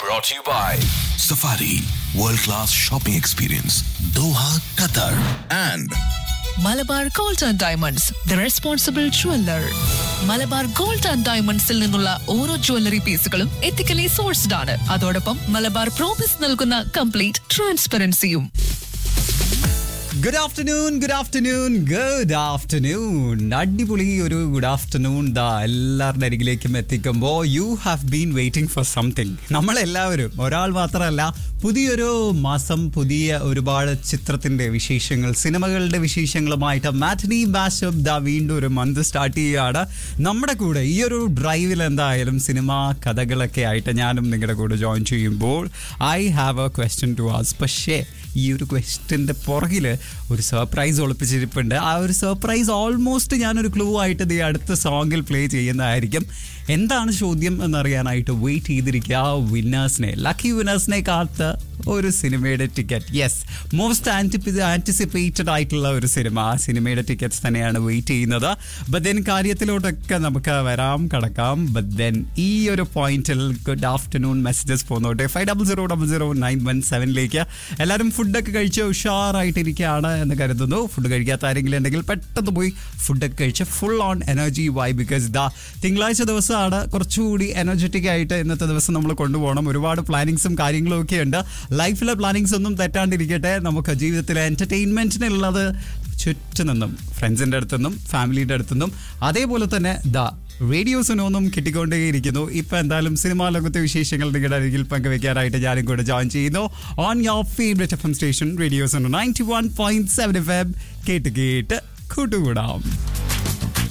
brought to you by Safari World Class Shopping Experience Doha, Qatar and Malabar gold and diamonds the responsible jeweller Malabar gold and ഡയമണ്ട്സിൽ നിന്നുള്ള ഓരോ jewellery പീസുകളും ethically sourced ആണ് അതോടൊപ്പം Malabar promise നൽകുന്ന complete ട്രാൻസ്പെറൻസിയും good afternoon good afternoon good afternoon അടിപൊളി ഒരു ഗുഡ് ആഫ്റ്റർനൂൺ ദാ എല്ലാവരുടെ അരികിലേക്കും എത്തിക്കുമ്പോൾ you have been waiting for something നമ്മളെല്ലാവരും ഒരാൾ മാത്രമല്ല പുതിയൊരു മാസം പുതിയ ഒരുപാട് ചിത്രത്തിന്റെ വിശേഷങ്ങൾ സിനിമകളുടെ വിശേഷങ്ങളുമായിട്ട് മാറ്റനി ബാഷപ്പ് ദാ വീണ്ടും ഒരു മന്ത് സ്റ്റാർട്ട് ചെയ്യുകയാണ് നമ്മുടെ കൂടെ ഈ ഒരു ഡ്രൈവിൽ എന്തായാലും സിനിമ കഥകളൊക്കെ ആയിട്ട് ഞാനും നിങ്ങളുടെ കൂടെ ജോയിൻ ചെയ്യുമ്പോൾ I have a question to ask പക്ഷേ ഈ ഒരു ക്വസ്റ്റ്യൻ്റെ പുറകിൽ ഒരു സർപ്രൈസ് ഒളിപ്പിച്ചിരിപ്പുണ്ട് ആ ഒരു സർപ്രൈസ് ഓൾമോസ്റ്റ് ഞാനൊരു ക്ലൂ ആയിട്ട് ഈ അടുത്ത സോങ്ങിൽ പ്ലേ ചെയ്യുന്നതായിരിക്കും എന്താണ് ചോദ്യം എന്നറിയാനായിട്ട് വെയിറ്റ് ചെയ്തിരിക്കുക വിന്നേഴ്സിനെ ലക്കി വിന്നേഴ്സിനെ കാത്ത് ഒരു സിനിമയുടെ ticket yes most antici anticipated ആയിട്ടുള്ള ഒരു സിനിമ ആ സിനിമയുടെ ടിക്കറ്റ്സ് തന്നെയാണ് വെയിറ്റ് ചെയ്യുന്നത് ബട്ട് ദെൻ കാര്യത്തിലോട്ടൊക്കെ നമുക്ക് വരാം കടക്കാം ബട്ട് ദെൻ ഈ ഒരു പോയിന്റിൽ ഗുഡ് ആഫ്റ്റർനൂൺ മെസ്സേജസ് പോന്നോട്ടെ five double zero double zero nine one സെവനിലേക്ക് എല്ലാവരും ഫുഡൊക്കെ കഴിച്ച് ഉഷാറായിട്ടിരിക്കുകയാണ് എന്ന് കരുതുന്നു ഫുഡ് കഴിക്കാത്ത ആരെങ്കിലും ഉണ്ടെങ്കിൽ പെട്ടെന്ന് പോയി ഫുഡൊക്കെ കഴിച്ച് full on energy why because ദാ തിങ്കളാഴ്ച ദിവസമാണ് കുറച്ചുകൂടി എനർജറ്റിക് ആയിട്ട് ഇന്നത്തെ ദിവസം നമ്മൾ കൊണ്ടുപോകണം ഒരുപാട് പ്ലാനിങ്സും കാര്യങ്ങളും ഒക്കെ ഉണ്ട് ലൈഫിലെ പ്ലാനിങ്സ് ഒന്നും തെറ്റാണ്ടിരിക്കട്ടെ നമുക്ക് ജീവിതത്തിലെ എൻ്റർടൈൻമെൻറ്റിനുള്ളത് ചുറ്റുനിന്നും ഫ്രണ്ട്സിൻ്റെ അടുത്തുനിന്നും ഫാമിലിയുടെ അടുത്തുനിന്നും അതേപോലെ തന്നെ ദാ റേഡിയോസിനൊന്നും കിട്ടിക്കൊണ്ടേയിരിക്കുന്നു ഇപ്പൊ എന്തായാലും സിനിമാ ലോകത്തെ വിശേഷങ്ങൾ നിങ്ങളുടെ അരികിൽ പങ്കുവെക്കാനായിട്ട് ഞാനും കൂടെ ജോയിൻ ചെയ്യുന്നു on your favourite F M station radio's ninety one point seven F M കേട്ട് കേട്ട് കൂട്ടുകൂടാം